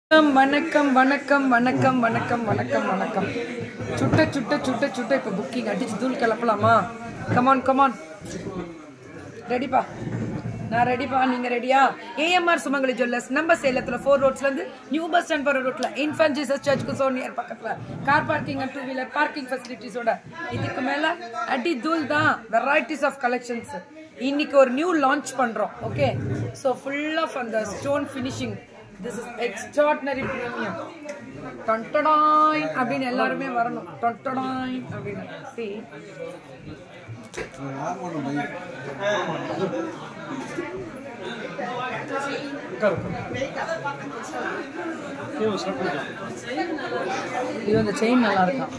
வணக்கம் வணக்கம் வணக்கம் வணக்கம் வணக்கம் வணக்கம் சுட்ட சுட்ட சுட்ட சுட்ட இப்போ புக்கிங் அடிச்சு தூள் கிளப்பலாமா கமான் கமான் ரெடிப்பா நான் ரெடிப்பா நீங்க ரெடியா ஏஎம்ஆர் சுமங்கலி ஜுவல்லர்ஸ் நம்ம சேலத்துல ஃபோர் ரோட்ஸ்ல இருந்து நியூ பஸ் ஸ்டாண்ட் போற ரோட்ல இன்ஃபன்ட் ஜீசஸ் சர்ச்சுக்கு சோ நியர் பக்கத்துல car parking and two wheeler parking ஃபெசிலிட்டிஸோட இதுக்கு மேல அடி தூள் தான் வெரைட்டிஸ் ஆஃப் கலெக்ஷன்ஸ் இன்னைக்கு ஒரு நியூ லான்ச் பண்றோம் ஓகே ஸோ ஃபுல் ஆஃப் அந்த stone finishing this is extraordinary premium டொண்டடாய் அப்படின்னு எல்லாருமே வரணும் டொண்டடாய் அப்படின்னு see இது அந்த செயின் நல்லா இருக்கான்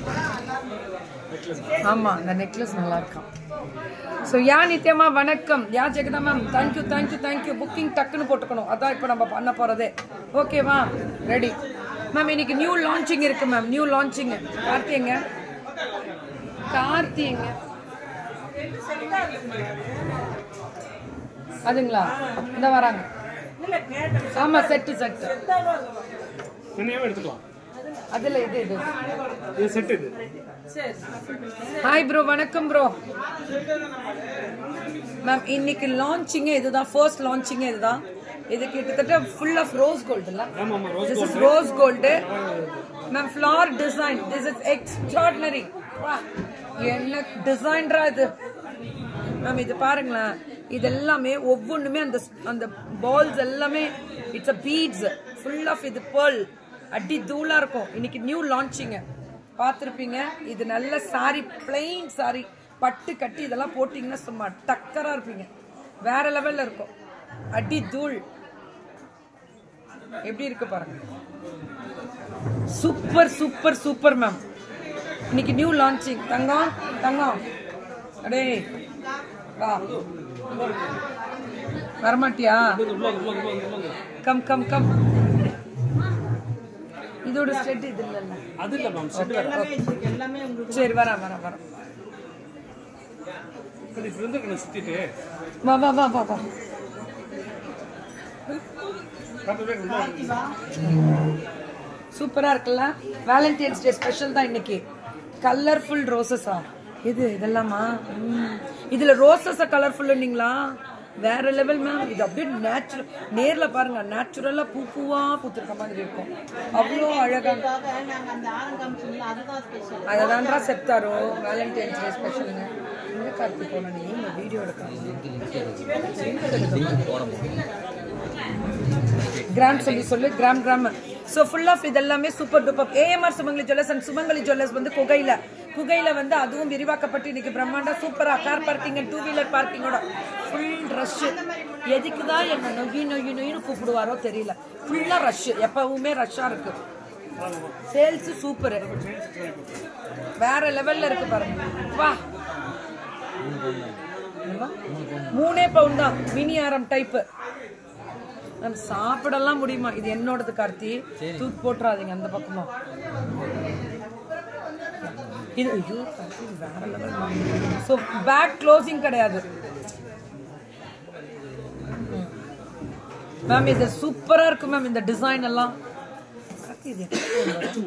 ஆமா இந்த நெக்லஸ் நல்லா இருக்கான் ஸோ யா நித்யமா வணக்கம் யா Jagatha ma'am thank you thank you thank you booking டக்குன்னு போட்டுக்கணும் அதான் இப்போ நம்ம பண்ண போறதே ஓகேவா ரெடி மேம் இன்னைக்கு நியூ லான்ச்சிங் இருக்கு மேம் நியூ லான்ச்சிங் கார்த்தியங்க கார்த்தியங்க அதுங்களா இந்த வராங்க ஆமா செட்டு செட்டு தனியாவே எடுத்துக்கலாம் அதுல இது இது இது செட் இது ஹாய் ப்ரோ வணக்கம் ப்ரோ மேம் இன்னைக்கு லான்ச்சிங்கே இதுதான் ஃபர்ஸ்ட் லான்ச்சிங்கே இதுதான் இது கிட்டத்தட்ட ஃபுல் ஆஃப் ரோஸ் கோல்டு இல்ல ஆமா ஆமா rose this is rose gold ma'am flower design this is extraordinary என்ன டிசைன்ரா இது மேம் இது பாருங்களேன் இது எல்லாமே ஒவ்வொன்றுமே அந்த அந்த பால்ஸ் எல்லாமே it's a beads full of இது பேர்ல் அடி தூளா இருக்கும் இன்னைக்கு நியூ லான்ச்சிங்க பார்த்துருப்பீங்க இது நல்ல சாரி பிளெயின் சாரி பட்டு கட்டி இதெல்லாம் போட்டிங்கன்னா சும்மா டக்கரா இருப்பீங்க வேற லெவல்ல இருக்கும் அடி தூள் எப்படி இருக்கு பாருங்க சூப்பர் சூப்பர் சூப்பர் மேம் இன்னைக்கு நியூ லான்ச்சிங் தங்கம் தங்கம் அடே வா வரமாட்டியா கம் கம் கம் இதோட ஸ்டெட் இது இல்லைல்ல அது இல்ல மேம் செட் வேற சரி வரேன் வரேன் வரேன் இப்படி இருந்துக்கணும் சுத்திட்டு வா வா வா வா வா பார்த்துட்டே உள்ள சூப்பரா இருக்குல்ல வேலண்டைன்ஸ் டே ஸ்பெஷல் தான் இன்னைக்கு கலர்ஃபுல் ரோசஸா இது இதெல்லாமா ம். இதுல ரோசஸ கலர்ஃபுல்லுங்களா வேற லெவல் மேம் இது அப்படியே நேச்சுரல் நேர்ல பாருங்க நேச்சுரலா பூ பூவா பூத்திருக்க மாதிரி இருக்கும் அவ்வளோ அழகா நாங்க அந்த ஆரங்கம் சொன்னோம்ல அதுதான் ஸ்பெஷல் அததான்டா செப்தாரோ வேலண்டைன்ஸ் டே ஸ்பெஷலுங்க எங்க கார்த்தி போன நீ இந்த வீடியோ எடுக்கலாம் கிராம் சொல்லி சொல்லு gram gram so full of இதெல்லாமே super duper AMR Sumangali jewellers and Sumangali jewellers வந்து குகையில குகையில வந்து அதுவும் விரிவாக்கப்பட்டு இன்னைக்கு பிரம்மாண்டா சூப்பரா car parking and two wheeler பார்க்கிங்கோட ஃபுல் ரஷ் எதுக்கு தான் என்ன நொய்யி நொய்யி நொய்யின்னு கூப்பிடுவாரோ தெரியல ஃபுல்லா ரஷ் எப்பவுமே ரஷ்ஷா இருக்கு சேல்ஸ் சூப்பர் வேற லெவல்ல இருக்கு பாருங்க வா என்னம்மா? மூணே பவுன் தான் மினி ஆரம் டைப் நம்ம சாப்பிடலாம் முடியுமா இது என்னோடது கார்த்தி தூக்கி போட்டுறாதீங்க அந்த பக்கமா இது ஐயோ கார்த்தி, இது வேற லெவல் ஸோ பேக் க்ளோசிங் கிடையாது மேம் இது சூப்பரா இருக்கு மேம் இந்த டிசைன் எல்லாம் கார்த்தி, இது எப்போ வரும்?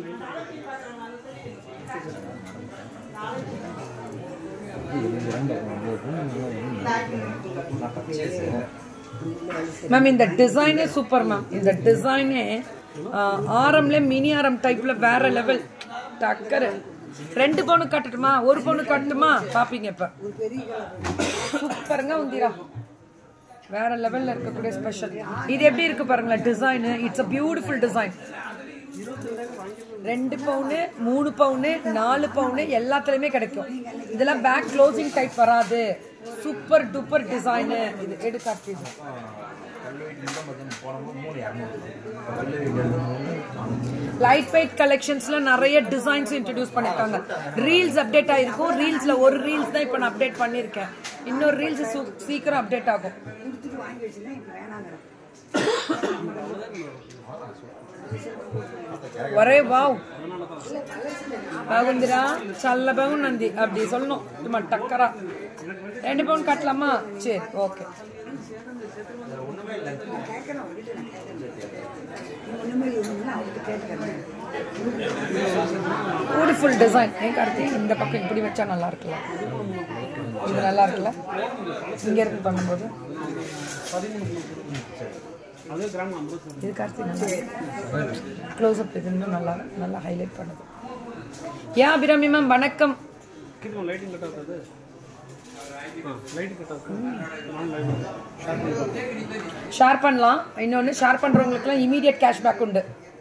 மேம் இந்த டிசைனே சூப்பர் மேம் இந்த டிசைனே ஆரம்ல மினி ஆரம் டைப்ல வேற லெவல் டக்கரு ரெண்டு பவுனு கட்டட்டுமா ஒரு பவுனு கட்டட்டுமா பாப்பீங்க இப்ப சூப்பருங்க உந்திரா வேற லெவல்ல இருக்கக்கூடிய ஸ்பெஷல் இது எப்படி இருக்கு பாருங்களேன் design it's a beautiful design ரெண்டு பவுனு மூணு பவுனு நாலு பவுனு எல்லாத்துலயுமே கிடைக்கும் இதெல்லாம் பேக் க்ளோசிங் டைப் வராது சூப்பர் டூப்பர் டிசைனு இது எடுக்காட்டு இது லைட் வெயிட் கலெக்ஷன்ஸ்ல நிறைய டிசைன்ஸ் இன்ட்ரடியூஸ் பண்ணிருக்காங்க ரீல்ஸ் அப்டேட் ஆயிருக்கும் ரீல்ஸ்ல ஒரு ரீல்ஸ் தான் இப்போ நான் அப்டேட் பண்ணிருக்கேன் இன்னொரு ரீல்ஸ் சீக்கிரம் அப்டேட் ஆகும் ఒరే బావ్ బాగుందిరా చల్ల బాగుంది అప్పుడు சொல்லணும் சும்மா டக்கரா ரெண்டு பவுன் கட்டலாமா சரி ஓகே பியூட்டிஃபுல் டிசைன் ஏன் கார்த்தி இந்த பக்கம் இப்படி வச்சா நல்லா இருக்குல்ல இது நல்லா இருக்குல்ல இங்க இருந்து பண்ணும்போது அதே கிராம் ஐம்பது இது கார்த்தி நல்லா க்ளோஸ் அப் இது இன்னும் நல்லா நல்லா ஹைலைட் பண்ணுது ஏன் அபிராமி மேம் வணக்கம் கிட்ட லைட்டிங் கட் ஆகுது ஆ லைட்டிங் கட் ஆகுது நான் லைட் ஷார்ப் ஷேர் பண்ணலாம் இன்னொன்று ஷேர் பண்ணுறவங்களுக்குலாம் இமீடியட் கேஷ்பேக் உண்டு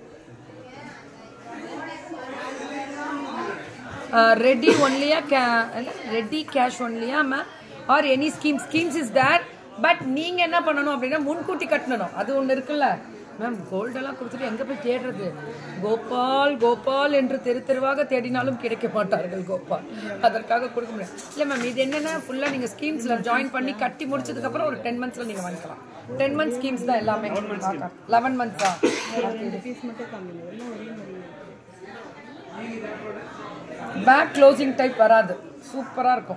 ரெடி ஒன்லியா கே ரெடி கேஷ் ஒன்லியா ma'am are any scheme schemes is there but நீங்கள் என்ன பண்ணணும் அப்படின்னா முன்கூட்டி கட்டணும் அது ஒன்று இருக்குல்ல மேம் கோல்டெல்லாம் கொடுத்துட்டு எங்கே போய் தேடுறது கோபால் கோபால் என்று தெரு தெருவாக தேடினாலும் கிடைக்க மாட்டார்கள் கோபால் அதற்காக கொடுக்க முடியாது இல்லை மேம் இது என்னென்னா ஃபுல்லாக நீங்கள் ஸ்கீம்ஸில் ஜாயின் பண்ணி கட்டி முடிச்சதுக்கப்புறம் ஒரு டென் மந்த்ஸில் நீங்கள் வாங்கிக்கலாம் டென் மந்த்ஸ் ஸ்கீம்ஸ் தான் எல்லாமே லெவன் மந்த்ஸா ஃபீஸ் மட்டும் கம்மி எல்லாம் ஒரே மாதிரி பேக் க்ளோசிங் டைப் வராது சூப்பராக இருக்கும்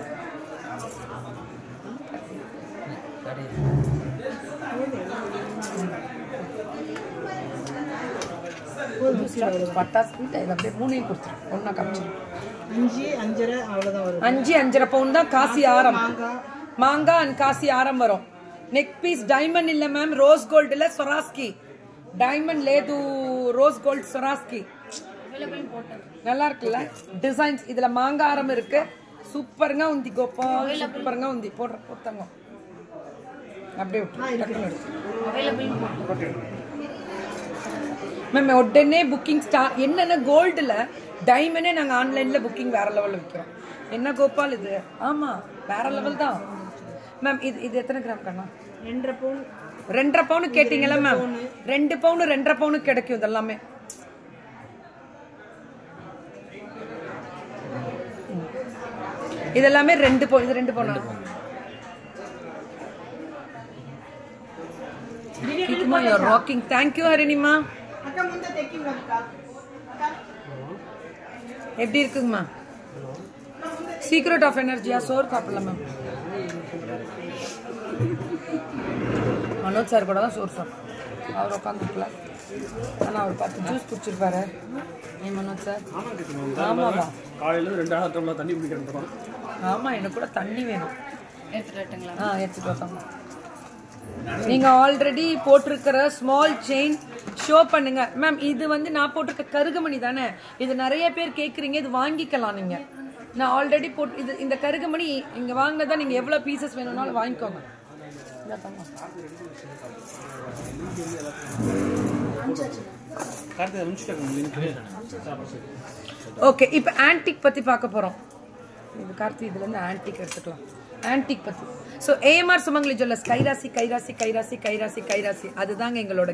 பட்டாசு இல்லை, இது அப்படியே மூணையும் கொடுத்துரும் ஒன்றா காமிச்சிடும் அஞ்சு அஞ்சரை அவ்வளோதான் வரும் அஞ்சு அஞ்சரை பவுன் தான் காசி ஆரம் மாங்காய் அண்ட் காசி ஆரம் வரும் நெக் பீஸ் டைமண்ட் இல்ல மேம் ரோஸ் கோல்ட் இல்ல சொராஸ்கி டைமண்ட் லேது ரோஸ் கோல்ட் சொராஸ்கி நல்லா இருக்குல்ல டிசைன்ஸ் இதுல மாங்காய் ஆரம் இருக்கு சூப்பருங்க உந்தி கோபால் சூப்பருங்க உந்தி போடுற போத்தங்க அப்படியே விட்டு டக்குனு எடுத்து மேம் உடனே புக்கிங் ஸ்டா என்னென்ன கோல்டில் டைமண்டே நாங்கள் ஆன்லைனில் புக்கிங் வேற லெவலில் விற்கிறோம் என்ன கோபால் இது ஆமாம் வேற லெவல் தான் மேம் இது இது எத்தனை கிராம் கண்ணா ரெண்டரை பவுன் ரெண்டரை பவுனு கேட்டிங்கல்ல மேம் ரெண்டு பவுனு ரெண்டரை பவுனு கிடைக்கும் இதெல்லாமே ம். இதெல்லாமே ரெண்டு பவுன் இது ரெண்டு பவுனா கிக்குமா யூஆர் ராக்கிங் தேங்க்யூ ஹரிணிமா அக்கா முந்த தைக்கும் அக்கா அக்கா எப்படி இருக்குங்கம்மா சீக்ரெட் ஆஃப் எனர்ஜியா சோறு சாப்பிடல மேம் மனோஜ் சார் கூட தான் சோறு சாப்பிடும் அவர் உட்காந்துருக்கல ஆனால் அவர் பார்த்து ஜூஸ் குடிச்சிருப்பாரு ஏன் மனோஜ் சார் ஆமாம் கேட்கணும் ஆமாவா காலையில் ரெண்டு ஆறு டம்ளர் தண்ணி குடிக்கிறேன் போகிறோம் ஆமாம் எனக்கு கூட தண்ணி வேணும் ஆ எடுத்துட்டு வரலாம் நீங்க ஆல்ரெடி போட்டிருக்கிற ஸ்மால் செயின் ஷோ பண்ணுங்க மேம் இது வந்து நான் போட்டிருக்க கருகமணி தானே இது நிறைய பேர் கேக்குறீங்க இது வாங்கிக்கலாம் நீங்க நான் ஆல்ரெடி போட்டு இது இந்த கருகமணி இங்க வாங்கினதா நீங்க எவ்வளவு பீசஸ் வேணும்னாலும் வாங்கிக்கோங்க இந்தா தாங்க. கார்த்திகை அனுப்பிச்சிட்டாங்க லிங்க்கு ஓகே இப்போ ஆன்டிக் பத்தி பார்க்க போறோம் இது கார்த்தி இதுல இருந்து ஆன்டிக் எடுத்துக்கலாம் ஆன்டிக் பத்தி ஸோ ஏஎம்ஆர் சுமங்கலி ஜுவல்லர்ஸ் கைராசி கைராசி கைராசி கைராசி கைராசி அதுதாங்க எங்களோட